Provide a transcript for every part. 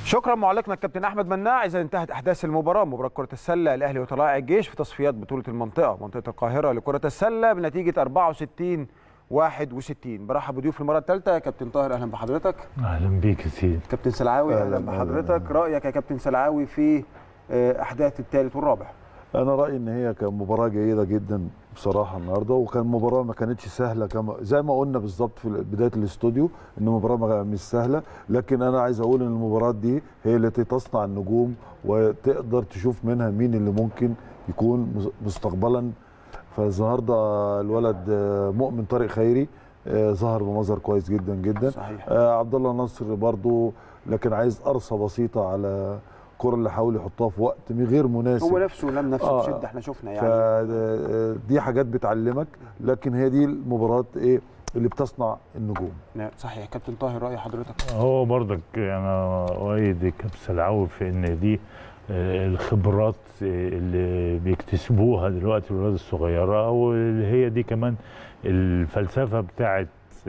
شكرا معلقنا الكابتن احمد مناع اذا انتهت احداث المباراه مباراه كره السله الاهلي وطلائع الجيش في تصفيات بطوله المنطقه منطقه القاهره لكره السله بنتيجه 64 61 برحب بضيوف المره الثالثه كابتن طاهر اهلا بحضرتك اهلا بيك يا سيدي كابتن سلعاوي اهلا بحضرتك رايك يا كابتن سلعاوي في احداث الثالث والرابع انا رايي ان هي كانت مباراه جيده جدا بصراحه النهارده وكان مباراه ما كانتش سهله كما زي ما قلنا بالظبط في بدايه الاستوديو ان المباراه مش سهله لكن انا عايز اقول ان المباراه دي هي التي تصنع النجوم وتقدر تشوف منها مين اللي ممكن يكون مستقبلا فالنهارده الولد مؤمن طارق خيري ظهر بمظهر كويس جدا جدا صحيح. عبد الله نصر برضو لكن عايز قرصه بسيطه على الكره اللي حاول يحطها في وقت غير مناسب هو نفسه لم نفسه آه. بشده احنا شفنا يعني فدي حاجات بتعلمك لكن هي دي المباراه ايه اللي بتصنع النجوم نعم صحيح كابتن طاهر راي حضرتك هو برضك انا اؤيد كابتن سلعوي في ان دي الخبرات اللي بيكتسبوها دلوقتي الولاد الصغيره واللي هي دي كمان الفلسفه بتاعت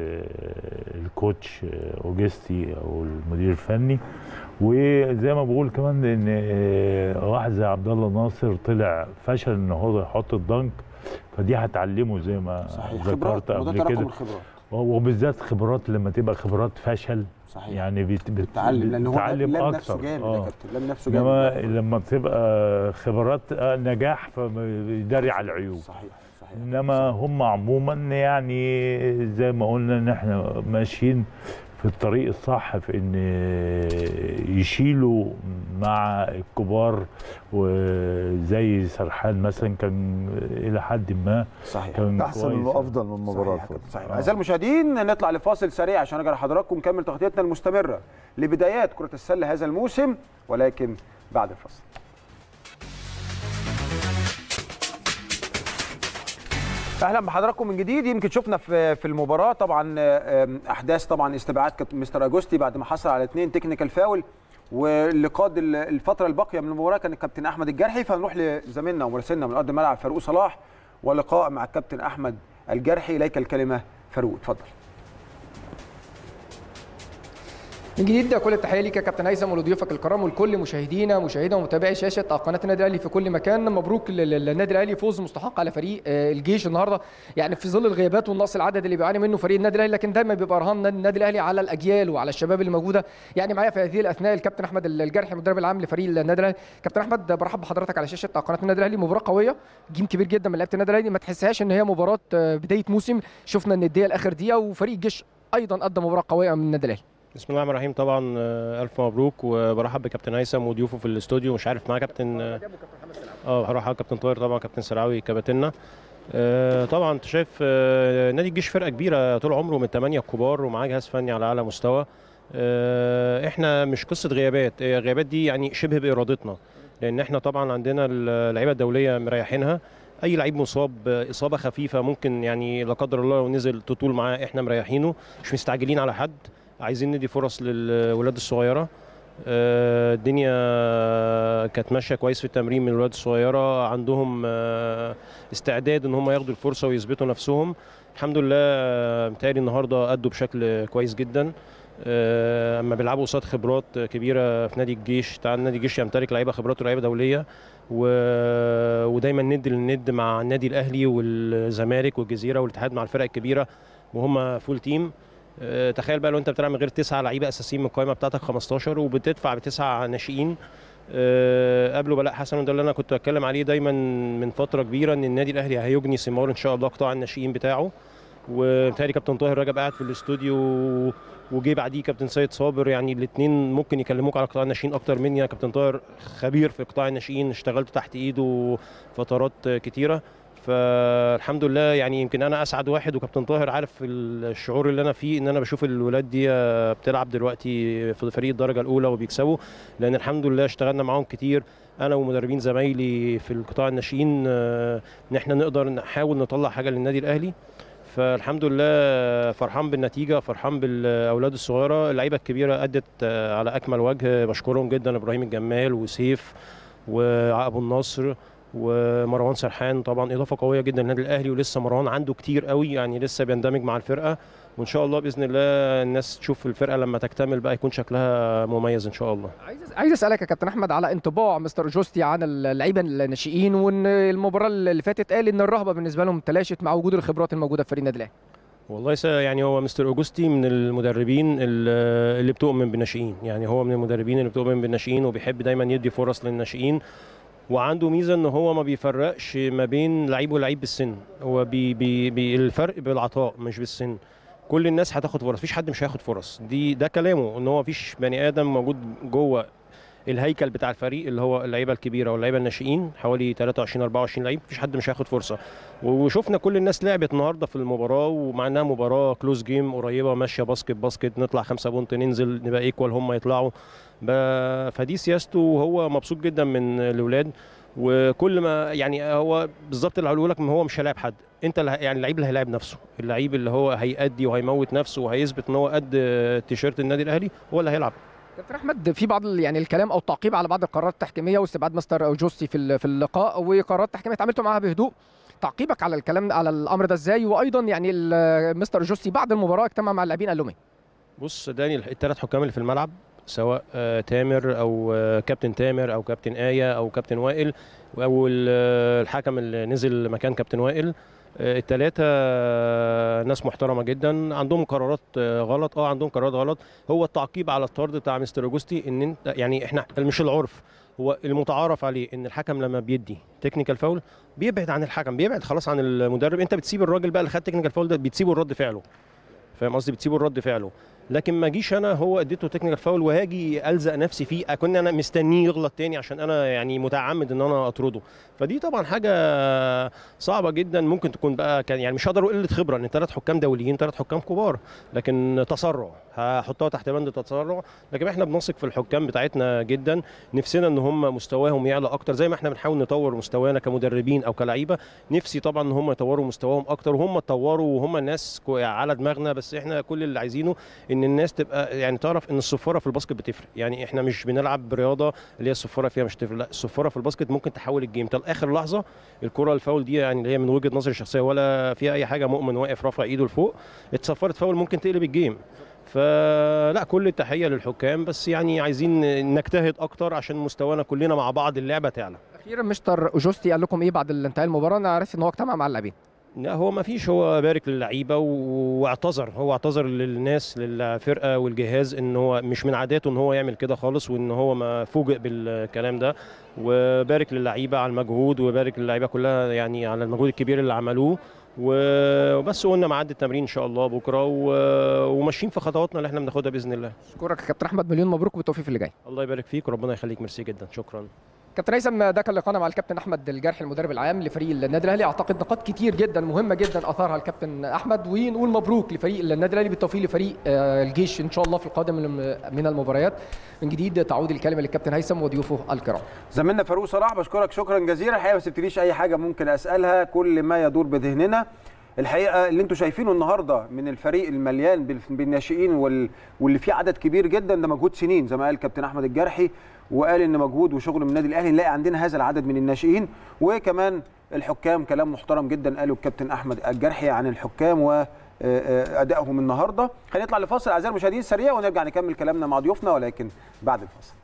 الكوتش اوجستي او المدير الفني وزي ما بقول كمان ان واحد زي عبد الله ناصر طلع فشل ان هو يحط الدنك فدي هتعلمه زي ما صحيح ذكرت قبل كده وبالذات خبرات لما تبقى خبرات فشل صحيح يعني بت بتتعلم لان هو بتتعلم لم اكتر نفسه جامد آه. يا كابتن لم نفسه جامد انما لما بتبقى خبرات نجاح فبيداري على العيوب صحيح صحيح انما هم عموما يعني زي ما قلنا ان احنا ماشيين في الطريق الصح في ان يشيلوا مع الكبار وزي سرحان مثلا كان الى حد ما صحيح كان احسن كويس. وافضل من المباراه صحيح, صحيح. اعزائي المشاهدين نطلع لفاصل سريع عشان نرجع لحضراتكم نكمل تغطيتنا المستمره لبدايات كره السله هذا الموسم ولكن بعد الفاصل اهلا بحضراتكم من جديد يمكن شفنا في في المباراه طبعا احداث طبعا استبعاد كابتن مستر اجوستي بعد ما حصل على اثنين تكنيكال فاول واللي قاد الفتره الباقيه من المباراه كان الكابتن احمد الجرحي فنروح لزميلنا ومراسلنا من ارض الملعب فاروق صلاح ولقاء مع الكابتن احمد الجرحي اليك الكلمه فاروق اتفضل من جديد كل التحيه ليك يا كابتن هيثم ولضيوفك الكرام ولكل مشاهدينا مشاهدينا ومتابعي شاشه قناه النادي الاهلي في كل مكان مبروك للنادي الاهلي فوز مستحق على فريق الجيش النهارده يعني في ظل الغيابات والنقص العدد اللي بيعاني منه فريق النادي الاهلي لكن دايما بيبقى رهان النادي الاهلي على الاجيال وعلى الشباب اللي موجوده يعني معايا في هذه الاثناء الكابتن احمد الجرحي المدرب العام لفريق النادي الاهلي كابتن احمد برحب بحضرتك على شاشه قناه النادي الاهلي مباراه قويه جيم كبير جدا من لعيبه النادي الاهلي ما تحسهاش ان هي مباراه بدايه موسم شفنا ان الدقيقه الاخر دقيقه وفريق الجيش ايضا قدم مباراه قويه من النادي الاهلي بسم الله الرحمن الرحيم طبعا الف مبروك وبرحب بكابتن هيثم وضيوفه في الاستوديو مش عارف معاه كابتن اه هروح على كابتن طاهر طبعا كابتن سراوي كباتننا آه طبعا انت شايف آه نادي الجيش فرقه كبيره طول عمره من ثمانيه كبار ومعاه جهاز فني على اعلى مستوى آه احنا مش قصه غيابات الغيابات دي يعني شبه بارادتنا لان احنا طبعا عندنا اللعيبه الدوليه مريحينها اي لعيب مصاب اصابه خفيفه ممكن يعني لا قدر الله لو نزل تطول معاه احنا مريحينه مش مستعجلين على حد عايزين ندي فرص للولاد الصغيره الدنيا كانت ماشيه كويس في التمرين من الولاد الصغيره عندهم استعداد ان هم ياخدوا الفرصه ويثبتوا نفسهم الحمد لله متهيألي النهارده ادوا بشكل كويس جدا اما بيلعبوا قصاد خبرات كبيره في نادي الجيش تعال نادي الجيش يمتلك لعيبه خبرات ولاعيبه دوليه و... ودايما ند للند مع النادي الاهلي والزمالك والجزيره والاتحاد مع الفرق الكبيره وهم فول تيم تخيل بقى لو انت بتلعب من غير تسعه لعيبه اساسيين من القائمه بتاعتك 15 وبتدفع بتسعه ناشئين قبله بلاء حسن وده اللي انا كنت بتكلم عليه دايما من فتره كبيره ان النادي الاهلي هيجني ثمار ان شاء الله قطاع الناشئين بتاعه وبالتالي كابتن طاهر رجب قاعد في الاستوديو وجه بعديه كابتن سيد صابر يعني الاثنين ممكن يكلموك على قطاع الناشئين اكتر مني يا كابتن طاهر خبير في قطاع الناشئين اشتغلت تحت ايده فترات كتيره فالحمد لله يعني يمكن انا اسعد واحد وكابتن طاهر عارف الشعور اللي انا فيه ان انا بشوف الولاد دي بتلعب دلوقتي في فريق الدرجه الاولى وبيكسبوا لان الحمد لله اشتغلنا معاهم كتير انا ومدربين زمايلي في القطاع الناشئين ان احنا نقدر نحاول نطلع حاجه للنادي الاهلي فالحمد لله فرحان بالنتيجه فرحان بالاولاد الصغيره اللعيبه الكبيره ادت على اكمل وجه بشكرهم جدا ابراهيم الجمال وسيف وابو النصر ومروان سرحان طبعا اضافه قويه جدا للنادي الاهلي ولسه مروان عنده كتير قوي يعني لسه بيندمج مع الفرقه وان شاء الله باذن الله الناس تشوف الفرقه لما تكتمل بقى يكون شكلها مميز ان شاء الله عايز عايز اسالك يا كابتن احمد على انطباع مستر جوستي عن اللعيبه الناشئين وان المباراه اللي فاتت قال ان الرهبه بالنسبه لهم تلاشت مع وجود الخبرات الموجوده في فريق النادي الاهلي والله س- يعني هو مستر اوجوستي من المدربين ال- اللي بتؤمن بالناشئين يعني هو من المدربين اللي بتؤمن بالناشئين وبيحب دايما يدي فرص للناشئين وعنده ميزه ان هو ما بيفرقش ما بين لعيب ولعيب بالسن هو بي بي بي الفرق بالعطاء مش بالسن كل الناس هتاخد فرص مفيش حد مش هياخد فرص دي ده كلامه ان هو مفيش بني ادم موجود جوه الهيكل بتاع الفريق اللي هو اللعيبه الكبيره واللعيبه الناشئين حوالي 23 24 لعيب مفيش حد مش هياخد فرصه وشفنا كل الناس لعبت النهارده في المباراه ومع انها مباراه كلوز جيم قريبه ماشيه باسكت باسكت نطلع خمسة بونت ننزل نبقى ايكوال هم يطلعوا ب- فدي سياسته وهو مبسوط جدا من الاولاد وكل ما يعني هو بالظبط اللي هقوله لك ان هو مش هيلاعب حد انت اللي ه- يعني اللعيب اللي هيلاعب نفسه اللعيب اللي هو هيأدي وهيموت نفسه وهيثبت ان هو قد تيشيرت النادي الاهلي هو اللي هيلعب كابتن احمد في بعض ال- يعني الكلام او التعقيب على بعض القرارات التحكيميه واستبعاد مستر جوستي في ال- في اللقاء وقرارات تحكيميه اتعاملتوا معاها بهدوء تعقيبك على الكلام على الامر ده ازاي وايضا يعني ال- مستر جوستي بعد المباراه اجتمع مع اللاعبين قال لهم ايه بص داني الثلاث حكام اللي في الملعب سواء آه، تامر او آه، كابتن تامر او كابتن آية او كابتن وائل او ال- آه، الحكم اللي نزل مكان كابتن وائل الثلاثة ناس محترمة جدا عندهم قرارات آه، غلط اه عندهم قرارات غلط هو التعقيب على الطرد بتاع مستر اوجوستي ان انت يعني احنا مش العرف هو المتعارف عليه ان الحكم لما بيدي تكنيكال فاول بيبعد عن الحكم بيبعد خلاص عن المدرب انت بتسيب الراجل بقى اللي خد تكنيكال فاول ده بتسيبه الرد فعله فاهم قصدي بتسيبه الرد فعله لكن ما اجيش انا هو اديته تكنيكال فاول وهاجي الزق نفسي فيه اكون انا مستنيه يغلط تاني عشان انا يعني متعمد ان انا اطرده فدي طبعا حاجه صعبه جدا ممكن تكون بقى كان يعني مش هقدر اقول قله خبره ان ثلاث حكام دوليين ثلاث حكام كبار لكن تسرع هحطها تحت بند التسرع لكن احنا بنثق في الحكام بتاعتنا جدا نفسنا ان هم مستواهم يعلى اكتر زي ما احنا بنحاول نطور مستوانا كمدربين او كلعيبه نفسي طبعا ان هم يطوروا مستواهم اكتر وهم اتطوروا وهم الناس كو- على دماغنا بس احنا كل اللي عايزينه ان الناس تبقى يعني تعرف ان الصفاره في الباسكت بتفرق يعني احنا مش بنلعب برياضه اللي هي الصفاره فيها مش تفرق لا الصفاره في الباسكت ممكن تحول الجيم طب اخر لحظه الكره الفاول دي يعني اللي هي من وجهه نظري الشخصيه ولا فيها اي حاجه مؤمن واقف رافع ايده لفوق اتصفرت فاول ممكن تقلب الجيم فلا كل التحيه للحكام بس يعني عايزين نجتهد اكتر عشان مستوانا كلنا مع بعض اللعبه تعلى اخيرا مستر جوستي قال لكم ايه بعد انتهاء المباراه انا عرفت ان هو اجتمع مع اللاعبين لا هو ما فيش هو بارك للعيبه و- واعتذر هو اعتذر للناس للفرقه والجهاز ان هو مش من عاداته ان هو يعمل كده خالص وان هو ما فوجئ بالكلام ده وبارك للعيبه على المجهود وبارك للعيبه كلها يعني على المجهود الكبير اللي عملوه و- وبس قلنا ميعاد التمرين ان شاء الله بكره و- وماشيين في خطواتنا اللي احنا بناخدها باذن الله اشكرك يا كابتن احمد مليون مبروك بالتوفيق في اللي جاي الله يبارك فيك وربنا يخليك ميرسي جدا شكرا كابتن هيثم ده كان لقاءنا مع الكابتن احمد الجرح المدرب العام لفريق النادي الاهلي اعتقد نقاط كتير جدا مهمه جدا اثارها الكابتن احمد ونقول مبروك لفريق النادي الاهلي بالتوفيق لفريق آه، الجيش ان شاء الله في القادم من- من المباريات من جديد تعود الكلمه للكابتن هيثم وضيوفه الكرام زميلنا فاروق صلاح بشكرك شكرا جزيلا الحقيقه ما سبتليش اي حاجه ممكن اسالها كل ما يدور بذهننا الحقيقه اللي انتم شايفينه النهارده من الفريق المليان بال- بالناشئين وال... واللي فيه عدد كبير جدا ده مجهود سنين زي ما قال كابتن احمد الجرحي وقال ان مجهود وشغل من النادي الاهلي نلاقي عندنا هذا العدد من الناشئين وكمان الحكام كلام محترم جدا قاله الكابتن احمد الجرحي عن الحكام و ادائهم النهارده خلينا نطلع لفاصل اعزائي المشاهدين سريع ونرجع نكمل كلامنا مع ضيوفنا ولكن بعد الفاصل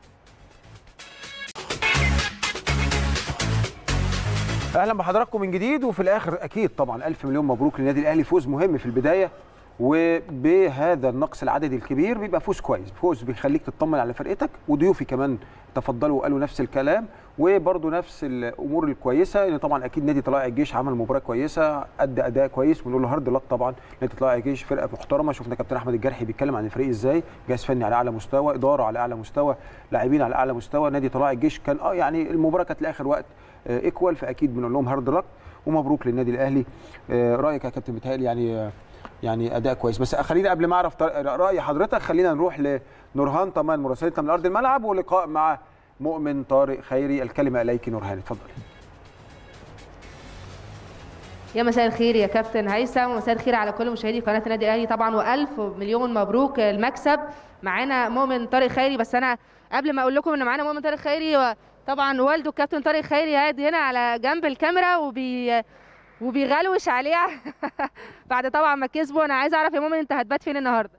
اهلا بحضراتكم من جديد وفي الاخر اكيد طبعا الف مليون مبروك للنادي الاهلي فوز مهم في البدايه وبهذا النقص العددي الكبير بيبقى فوز كويس فوز بيخليك تطمن على فرقتك وضيوفي كمان تفضلوا وقالوا نفس الكلام وبرده نفس الامور الكويسه ان طبعا اكيد نادي طلائع الجيش عمل مباراه كويسه ادى اداء كويس ونقول له هارد لك طبعا نادي طلائع الجيش فرقه محترمه شفنا كابتن احمد الجرحي بيتكلم عن الفريق ازاي جهاز فني على اعلى مستوى اداره على اعلى مستوى لاعبين على اعلى مستوى نادي طلائع الجيش كان اه يعني المباراه كانت لاخر وقت ايكوال فاكيد بنقول لهم هارد لك ومبروك للنادي الاهلي آه، رايك يا كابتن بيتهيألي يعني آه، يعني اداء كويس بس خلينا قبل ما اعرف طر- راي حضرتك خلينا نروح لنورهان طمان مراسلتنا من ارض الملعب ولقاء مع مؤمن طارق خيري الكلمه اليك نورهان اتفضل يا مساء الخير يا كابتن هيثم ومساء الخير على كل مشاهدي قناه النادي الاهلي طبعا والف مليون مبروك المكسب معانا مؤمن طارق خيري بس انا قبل ما اقول لكم ان معانا مؤمن طارق خيري طبعا والده الكابتن طارق خيري قاعد هنا على جنب الكاميرا وبي وبيغلوش عليه بعد طبعا ما كسبوا انا عايزه اعرف يا مؤمن انت هتبات فين النهارده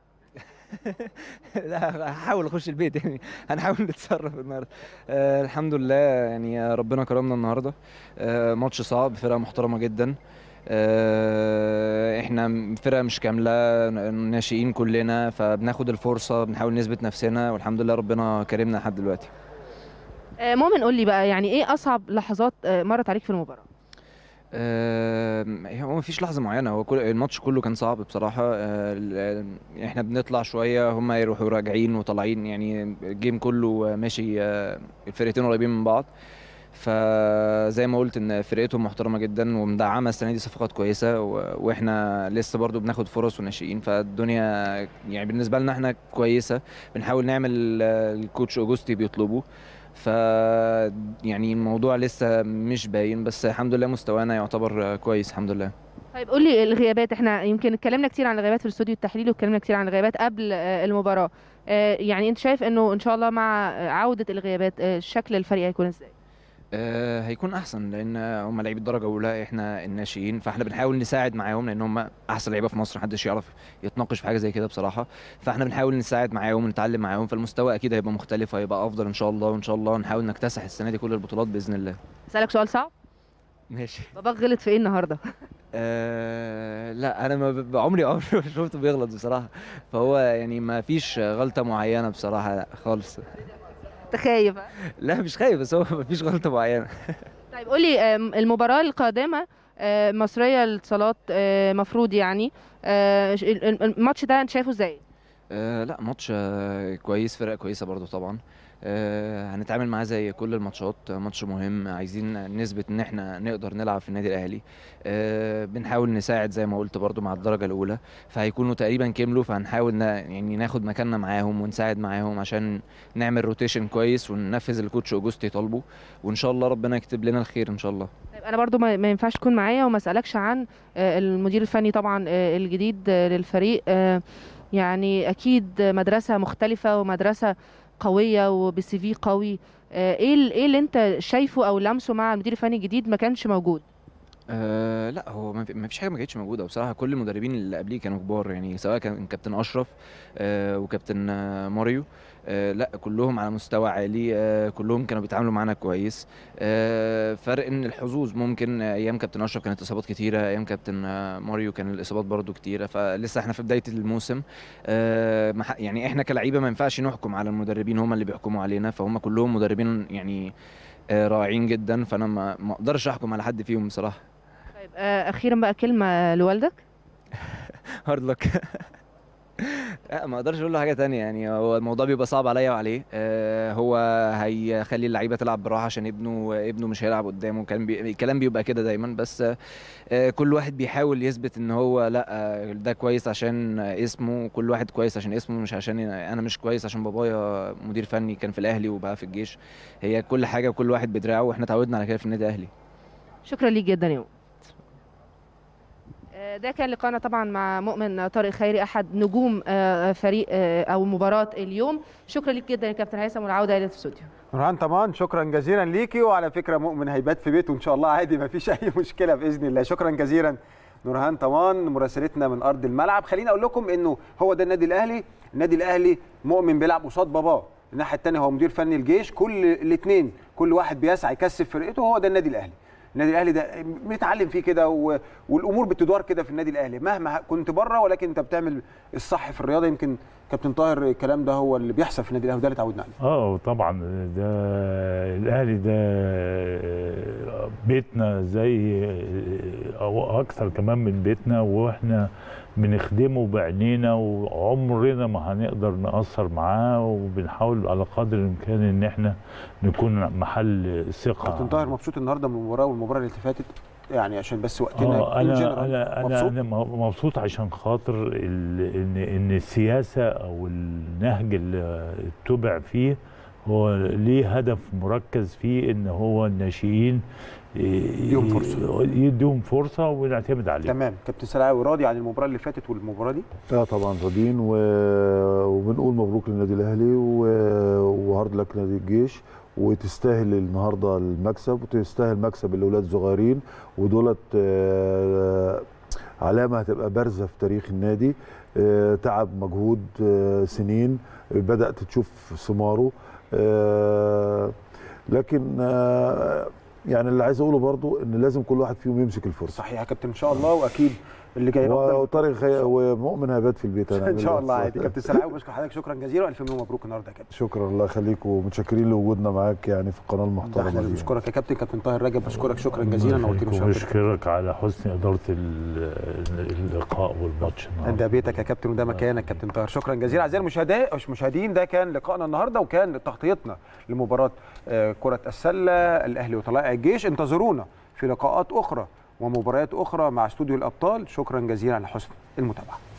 لا هحاول اخش البيت يعني هنحاول نتصرف النهارده آه الحمد لله يعني ربنا كرمنا النهارده آه ماتش صعب فرقه محترمه جدا آه احنا فرقه مش كامله ناشئين كلنا فبناخد الفرصه بنحاول نثبت نفسنا والحمد لله ربنا كرمنا لحد دلوقتي آه، مؤمن قول لي بقى يعني ايه اصعب لحظات آه، مرت عليك في المباراه آه، هو مفيش لحظة معينة هو كل الماتش كله كان صعب بصراحة آه، ال- احنا بنطلع شوية هما يروحوا راجعين وطالعين يعني الجيم كله ماشي آه، الفرقتين قريبين من بعض فزي ما قلت ان فرقتهم محترمة جدا ومدعمة السنة دي صفقات كويسة و- واحنا لسه برضو بناخد فرص وناشئين فالدنيا يعني بالنسبة لنا احنا كويسة بنحاول نعمل ال- الكوتش اوجوستي بيطلبه ف يعني الموضوع لسه مش باين بس الحمد لله مستوانا يعتبر كويس الحمد لله طيب قول لي الغيابات احنا يمكن اتكلمنا كتير عن الغيابات في الاستوديو التحليلي واتكلمنا كتير عن الغيابات قبل آه، المباراه آه، يعني انت شايف انه ان شاء الله مع آه، عوده الغيابات آه، شكل الفريق هيكون ازاي آه هيكون احسن لان هم لعيبه درجه اولى احنا الناشئين فاحنا بنحاول نساعد معاهم لان هم احسن لعيبه في مصر محدش يعرف يتناقش في حاجه زي كده بصراحه فاحنا بنحاول نساعد معاهم ونتعلم معاهم فالمستوى اكيد هيبقى مختلف هيبقى افضل ان شاء الله وان شاء الله نحاول نكتسح السنه دي كل البطولات باذن الله اسالك سؤال صعب ماشي باباك غلط في ايه النهارده آه لا انا ما ب- عمري عمري ما شفته بيغلط بصراحه فهو يعني ما فيش غلطه معينه بصراحه لا خالص انت خايف ها؟ لا مش خايف بس هو ما فيش غلطه معينه طيب قول لي آم، المباراه القادمه آه، مصريه للاتصالات آه، مفروض يعني آه، ش- ال- ال- الماتش ده انت شايفه ازاي آه لا ماتش آه كويس فرقة كويسة برضو طبعا آه هنتعامل معاه زي كل الماتشات آه، ماتش مهم عايزين نثبت ان احنا نقدر نلعب في النادي الاهلي آه بنحاول نساعد زي ما قلت برضو مع الدرجة الاولى فهيكونوا تقريبا كملوا فهنحاول نا يعني ناخد مكاننا معاهم ونساعد معاهم عشان نعمل روتيشن كويس وننفذ اللي كوتش اوجوستي طالبه وان شاء الله ربنا يكتب لنا الخير ان شاء الله طيب انا برضو ما ما ينفعش تكون معايا وما اسالكش عن آه، المدير الفني طبعا آه، الجديد آه، للفريق آه، يعني اكيد مدرسه مختلفه ومدرسه قويه وبسي في قوي آه، ايه ال- ايه اللي انت شايفه او لمسه مع المدير الفني الجديد ما كانش موجود أه لا هو ما في- ما فيش حاجه ما كانتش موجوده بصراحه كل المدربين اللي قبليه كانوا كبار يعني سواء كان كابتن اشرف أه وكابتن آه، ماريو أه لا كلهم على مستوى عالي أه كلهم كانوا بيتعاملوا معانا كويس أه فرق ان الحظوظ ممكن آه، ايام كابتن اشرف كانت اصابات كتيره ايام كابتن آه، ماريو كان الاصابات برضو كتيره فلسه احنا في بدايه الموسم أه ما ح- يعني احنا كلعيبه ما ينفعش نحكم على المدربين هم اللي بيحكموا علينا فهم كلهم مدربين يعني آه، رائعين جدا فانا ما ما اقدرش احكم على حد فيهم بصراحه طيب آه، اخيرا بقى كلمه لوالدك هارد لك لا ما اقدرش اقول له حاجه تانية يعني هو الموضوع بيبقى صعب عليا وعليه آه هو هيخلي اللعيبه تلعب براحه عشان ابنه ابنه مش هيلعب قدامه كان بي... الكلام بيبقى كده دايما بس آه كل واحد بيحاول يثبت ان هو لا آه ده كويس عشان اسمه كل واحد كويس عشان اسمه مش عشان انا مش كويس عشان بابايا مدير فني كان في الاهلي وبقى في الجيش هي كل حاجه وكل واحد بدراعه واحنا اتعودنا على كده في النادي الاهلي شكرا ليك جدا يا مؤمن آه، ده كان لقاءنا طبعا مع مؤمن طارق خيري احد نجوم آه، فريق آه، او مباراه اليوم شكرا ليك جدا يا كابتن هيثم والعوده الى الاستوديو نورهان طمان شكرا جزيلا ليكي وعلى فكره مؤمن هيبات في بيته ان شاء الله عادي ما فيش اي مشكله باذن الله شكرا جزيلا نورهان طمان مراسلتنا من ارض الملعب خليني اقول لكم انه هو ده النادي الاهلي النادي الاهلي مؤمن بيلعب قصاد باباه الناحيه الثانيه هو مدير فني الجيش كل الاثنين كل واحد بيسعى يكسب فرقته هو ده النادي الاهلي النادي الاهلي ده بنتعلم فيه كده و... والامور بتدار كده في النادي الاهلي مهما كنت بره ولكن انت بتعمل الصح في الرياضه يمكن كابتن طاهر الكلام ده هو اللي بيحصل في النادي الاهلي وده اللي اتعودنا عليه اه طبعا ده الاهلي ده بيتنا زي او اكثر كمان من بيتنا واحنا بنخدمه بعينينا وعمرنا ما هنقدر نأثر معاه وبنحاول على قدر الامكان ان احنا نكون محل ثقه كابتن طاهر مبسوط النهارده من المباراه والمباراه اللي فاتت يعني عشان بس وقتنا اه in انا general. انا انا مبسوط؟ انا مبسوط عشان خاطر ال- ان ان السياسه او النهج اللي اتبع فيه هو ليه هدف مركز فيه ان هو الناشئين يديهم فرصة. يديهم فرصه ونعتمد عليهم تمام كابتن سلاوي راضي عن المباراه اللي فاتت والمباراه دي اه طبعا راضيين و... وبنقول مبروك للنادي الاهلي و... وهارد لك نادي الجيش وتستاهل النهارده المكسب وتستاهل مكسب الاولاد الصغيرين ودولت آه، علامه هتبقى بارزه في تاريخ النادي آه، تعب مجهود آه، سنين بدات تشوف ثماره آه، لكن آه، يعني اللي عايز اقوله برضو ان لازم كل واحد فيهم يمسك الفرصه صحيح يا كابتن ان شاء الله واكيد اللي جاي افضل وطارق خي... ومؤمن هيبات في البيت ان شاء الله هنعمل عادي إيه؟ كابتن سلاوي بشكر حضرتك شكرا جزيلا والف مليون مبروك النهارده يا كابتن شكرا الله يخليك ومتشكرين لوجودنا معاك يعني في القناه ده المحترمه احنا اللي دي بنشكرك يا كابتن كابتن طاهر رجب بشكرك شكرا جزيلا نورتني وشرفتني واشكرك على حسن اداره ال- اللقاء والماتش النهارده ده بيتك يا كابتن وده مكانك كابتن طاهر شكرا جزيلا اعزائي المشاهدين المشاهدين ده كان لقائنا النهارده وكان تغطيتنا لمباراه آه، كره السله الاهلي وطلائع الجيش انتظرونا في لقاءات اخرى ومباريات اخرى مع استوديو الابطال شكرا جزيلا على حسن المتابعه